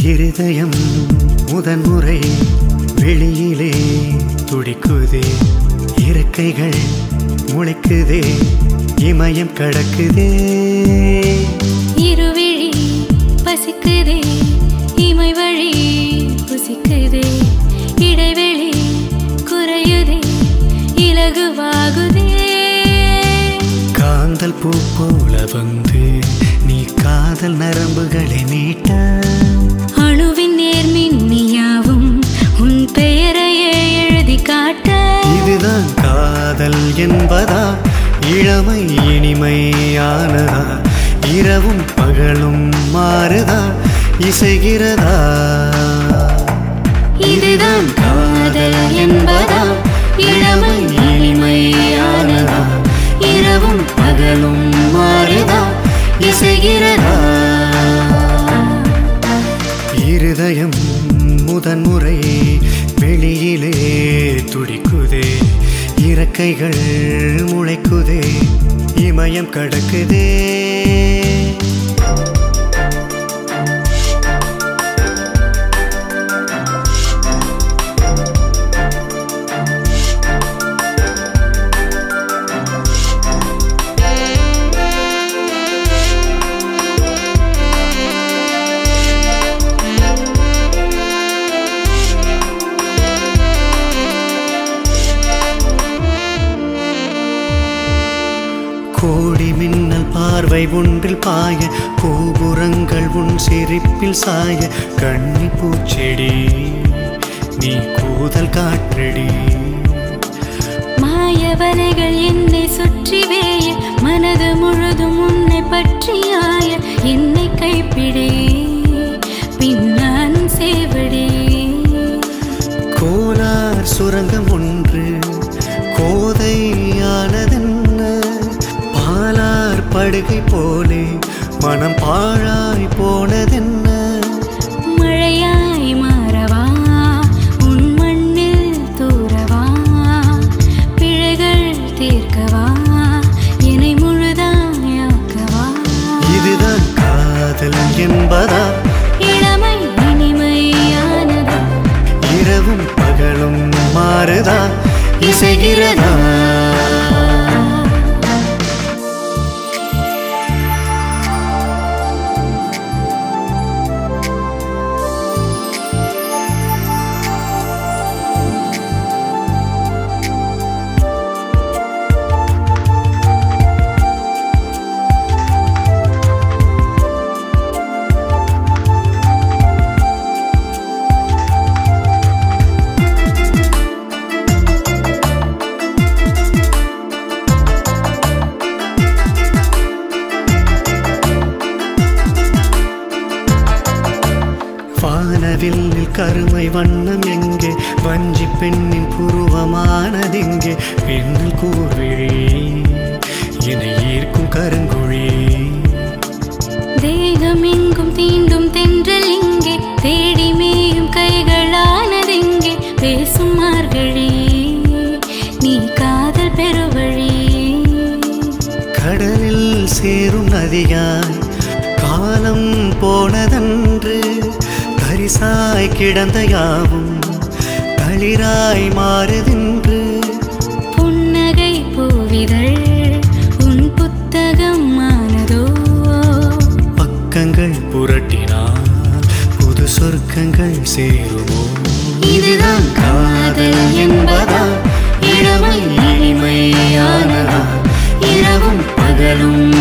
இருதயம் முதன்முறை வெளியிலே துடிக்குதே இறக்கைகள் முளைக்குதே இமயம் கடக்குதே இருவிழி பசிக்குதே இமை வழி புசிக்குதே இடைவெளி குறையுதே இலகுவாகுதே காந்தல் பூ போல வந்து நீ காதல் நரம்புகளை நீட்ட அணுவின் நேர்மின்னியாவும் உன் பெயரையே எழுதி காட்ட இதுதான் காதல் என்பதா இளமை இனிமையானதா இரவும் பகலும் மாறுதா இசைகிறதா இதுதான் காதல் என்பதா இளமை இனிமையானதா இரவும் பகலும் மாறுதா இசைகிறதா இருதயம் முதன்முறை வெளியிலே துடிக்குதே இறக்கைகள் முளைக்குதே இமயம் கடக்குதே கோடி மின்னல் பார்வை ஒன்றில் பாய கோபுரங்கள் உன் சிரிப்பில் சாய கண்ணி பூச்செடி நீ கூதல் காற்றடி மாயவலைகள் என்னை சுற்றி வேய மனது முழுதும் உன்னை பற்றியாய என்னை கைப்பிடி பின்னான் சேவடி கோலார் சுரங்கம் ஒன்று கோதையானதென்ன பாலார் படுகை போலே மனம் பாழாய் போனதென்ன மழையாய் மாறவா உன் மண்ணில் தூரவா பிழைகள் தீர்க்கவா என்னை முழுதாயாக்கவா இதுதான் காதல் என்பதா இளமை இனிமையானதா இரவும் பகலும் மாறுதா இசைகிறதா வானவில்லில் கருமை வண்ணம் எங்கே வஞ்சி பெண்ணின் புருவமானதெங்கே பெண்ணில் கூர்விழி என்னை ஈர்க்கும் கருங்குழி தேகம் எங்கும் தீண்டும் தென்றல் இங்கே தேடி மேயும் கைகளானதெங்கே பேசும் மார்கழி நீ காதல் பெருவழி கடலில் சேரும் நதியாய் காலம் போனதன்று தரிசாய் கிடந்த யாவும் தளிராய் மாறுதென்று புன்னகை பூவிதழ் உன் புத்தகம் ஆனதோ பக்கங்கள் புரட்டினால் புது சொர்க்கங்கள் சேருமோ இதுதான் காதல் என்பதா இளமை இனிமையானதா இரவும் பகலும்